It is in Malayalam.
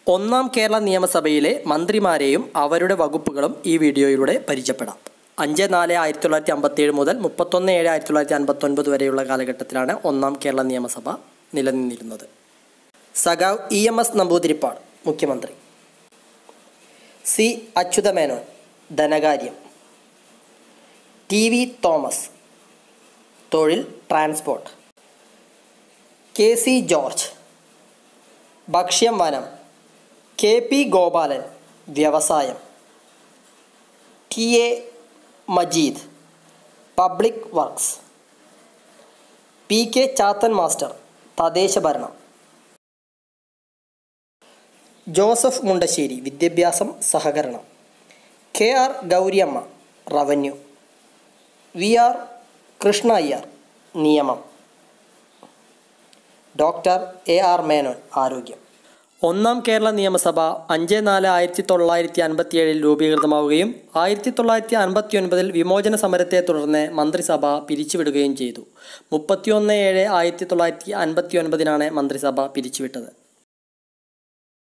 ഒന്നാം കേരള നിയമസഭയിലെ മന്ത്രിമാരെയും അവരുടെ വകുപ്പുകളും ഈ വീഡിയോയിലൂടെ പരിചയപ്പെടാം അഞ്ച് നാല് ആയിരത്തി തൊള്ളായിരത്തി അമ്പത്തേഴ് മുതൽ മുപ്പത്തൊന്ന് ഏഴ് ആയിരത്തി തൊള്ളായിരത്തി അൻപത്തൊൻപത് വരെയുള്ള കാലഘട്ടത്തിലാണ് ഒന്നാം കേരള നിയമസഭ നിലനിന്നിരുന്നത് സഖാവ് ഇ എം എസ് നമ്പൂതിരിപ്പാട് മുഖ്യമന്ത്രി സി അച്യുതമേനോൻ ധനകാര്യം ടി വി തോമസ് തൊഴിൽ ട്രാൻസ്പോർട്ട് കെ സി ജോർജ് ഭക്ഷ്യം വനം കെ പി ഗോപാലൻ വ്യവസായം T A Majeed public works P K Chathan master തദ്ദേശ ഭരണം ജോസഫ് മുണ്ടശ്ശേരി വിദ്യാഭ്യാസം സഹകരണം K R Gouriamma revenue V R Krishna Iyer നിയമം ഡോക്ടർ എ ആർ മേനോൻ ആരോഗ്യം ഒന്നാം കേരള നിയമസഭ അഞ്ച് നാല് ആയിരത്തി തൊള്ളായിരത്തി അൻപത്തിയേഴിൽ രൂപീകൃതമാവുകയും ആയിരത്തി തൊള്ളായിരത്തി അൻപത്തി ഒൻപതിൽ വിമോചന സമരത്തെ തുടർന്ന് മന്ത്രിസഭ പിരിച്ചുവിടുകയും ചെയ്തു മുപ്പത്തിയൊന്ന് ഏഴ് ആയിരത്തി തൊള്ളായിരത്തി അൻപത്തി ഒൻപതിനാണ് മന്ത്രിസഭ പിരിച്ചുവിട്ടത്